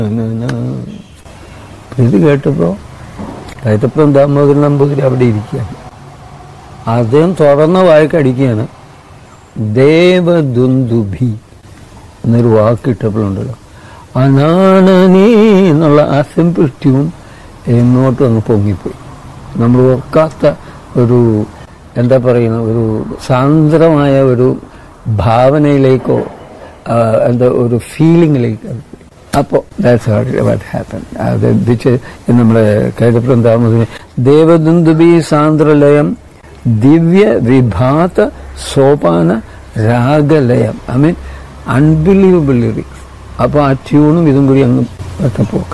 ഇത് കേട്ടപ്പോൾ കൈതപ്പുറം ദാമോദരൻ നമ്പൂതിരി അവിടെ ഇരിക്കുകയാണ് അദ്ദേഹം തുറന്ന വായ്ക്കടിക്കുകയാണ് ദേവദുന്ദുഭി എന്നൊരു വാക്കിട്ടപ്പോഴുണ്ടല്ലോ അനാണനേ എന്നുള്ള ആ സിമ്പിൾ ട്യൂൺ എങ്ങോട്ടും അങ്ങ് പൊങ്ങിപ്പോയി നമ്മൾ ഓർക്കാത്ത ഒരു എന്താ പറയുന്ന ഒരു സാന്ദ്രമായ ഒരു ഭാവനയിലേക്കോ ആ, എന്താ ഒരു ഫീലിങ്ങിലേക്ക് അത് പോയി. അപ്പോൾ ദാറ്റ്സ് വാട്ട് ഹാപ്പൻ അത് വെച്ച് നമ്മുടെ കൈതപ്പുറം താമസിന് ദേവദുന്ദുബി സാന്ദ്രലയം ദിവ്യ വിഭാത സോപാന രാഗലയം ഐ മീൻ അൺബിലീവബിൾ ലിറിക്സ് അപ്പോൾ ആ ട്യൂണും ഇതും കൂടി അങ്ങ് ഒക്കെ